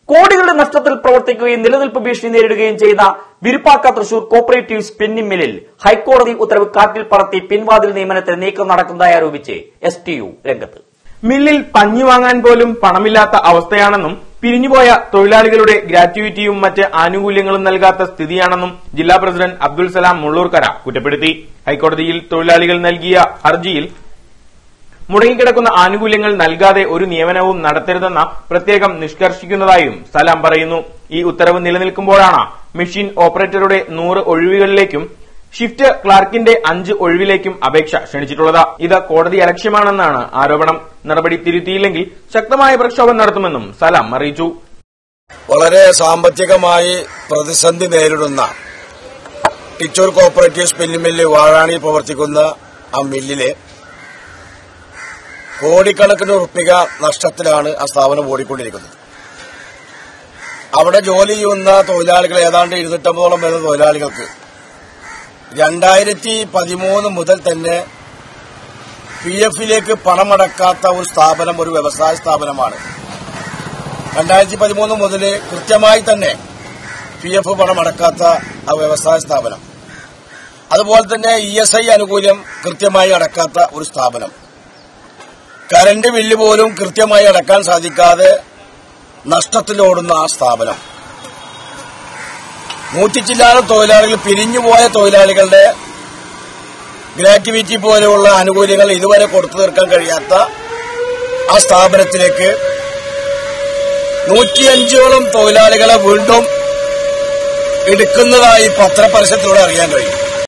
കോടികളുടെ നഷ്ടത്തിൽ പ്രവർത്തിക്കുകയും നിലനിൽപ്പ് ഭീഷണി നേരിടുകയും ചെയ്ത വിരുപ്പാക്ക തൃശൂർ കോപ്പറേറ്റീവ് സ്പിന്നിംഗ് മില്ലിൽ ഹൈക്കോടതി ഉത്തരവ് കാറ്റിൽ പറത്തി പിൻവാതിൽ നിയമനത്തിന് നീക്കം നടക്കുന്നതായി ആരോപിച്ച് എസ് ടി യു രംഗത്ത് മില്ലിൽ പഞ്ഞി വാങ്ങാൻ പോലും പണമില്ലാത്ത അവസ്ഥയാണെന്നും പിരിഞ്ഞുപോയ തൊഴിലാളികളുടെ ഗ്രാറ്റുവിറ്റിയും മറ്റ് ആനുകൂല്യങ്ങളും നൽകാത്ത സ്ഥിതിയാണെന്നും ജില്ലാ പ്രസിഡന്റ് അബ്ദുൽ സലാം മുള്ളൂർക്കര കുറ്റപ്പെടുത്തി ഹൈക്കോടതിയിൽ തൊഴിലാളികൾ നൽകിയ ഹർജിയിൽ മുടങ്ങിക്കിടക്കുന്ന ആനുകൂല്യങ്ങൾ നൽകാതെ ഒരു നിയമനവും നടത്തരുതെന്ന പ്രത്യേകം നിഷ്കർഷിക്കുന്നതായും സലാം പറയുന്നു ഈ ഉത്തരവ് നിലനിൽക്കുമ്പോഴാണ് മെഷീൻ ഓപ്പറേറ്ററുടെ നൂറ് ഒഴിവുകളിലേക്കും ഷിഫ്റ്റ് ക്ലാർക്കിന്റെ അഞ്ച് ഒഴിവിലേക്കും അപേക്ഷ ക്ഷണിച്ചിട്ടുള്ളത് ഇത് കോടതി അലക്ഷ്യമാണെന്നാണ് ആരോപണം നടപടി തിരുത്തിയില്ലെങ്കിൽ ശക്തമായ പ്രക്ഷോഭം നടത്തുമെന്നും സലാം അറിയിച്ചു വളരെ സാമ്പത്തികമായി പ്രതിസന്ധി നേരിടുന്ന ടിച്ചൂർ കോപ്പറേറ്റീവ് സ്പിന്നിംഗ് മില്ല് വാഴാണിയിൽ പ്രവർത്തിക്കുന്ന ആ മില്ലിലെ കോടിക്കണക്കിന് ഉറുപ്പിക നഷ്ടത്തിലാണ് ആ സ്ഥാപനം ഓടിക്കൊണ്ടിരിക്കുന്നത് അവിടെ ജോലി ചെയ്യുന്ന തൊഴിലാളികൾ ഏതാണ്ട് ഇരുന്നൂറ്റമ്പതോളം വരുന്ന തൊഴിലാളികൾക്ക് രണ്ടായിരത്തി പതിമൂന്ന് മുതൽ തന്നെ പി എഫിലേക്ക് പണമടക്കാത്ത ഒരു സ്ഥാപനം ഒരു വ്യവസായ സ്ഥാപനമാണ് രണ്ടായിരത്തി പതിമൂന്ന് മുതൽ കൃത്യമായി തന്നെ പി എഫ് പണം അടക്കാത്ത ആ വ്യവസായ സ്ഥാപനം അതുപോലെ തന്നെ ഇ എസ് ഐ ആനുകൂല്യം കൃത്യമായി അടക്കാത്ത ഒരു സ്ഥാപനം കറണ്ട് ബില്ല് പോലും കൃത്യമായി അടക്കാൻ സാധിക്കാതെ നഷ്ടത്തിലോടുന്ന ആ സ്ഥാപനം നൂറ്റിച്ചില്ലാതെ തൊഴിലാളികൾ പിരിഞ്ഞുപോയ തൊഴിലാളികളുടെ ഗ്രാറ്റുവിറ്റി പോലെയുള്ള ആനുകൂല്യങ്ങൾ ഇതുവരെ കൊടുത്തു തീർക്കാൻ കഴിയാത്ത ആ സ്ഥാപനത്തിലേക്ക് നൂറ്റിയഞ്ചോളം തൊഴിലാളികളെ വീണ്ടും എടുക്കുന്നതായി പത്രപരസ്യത്തിലൂടെ അറിയാൻ കഴിയും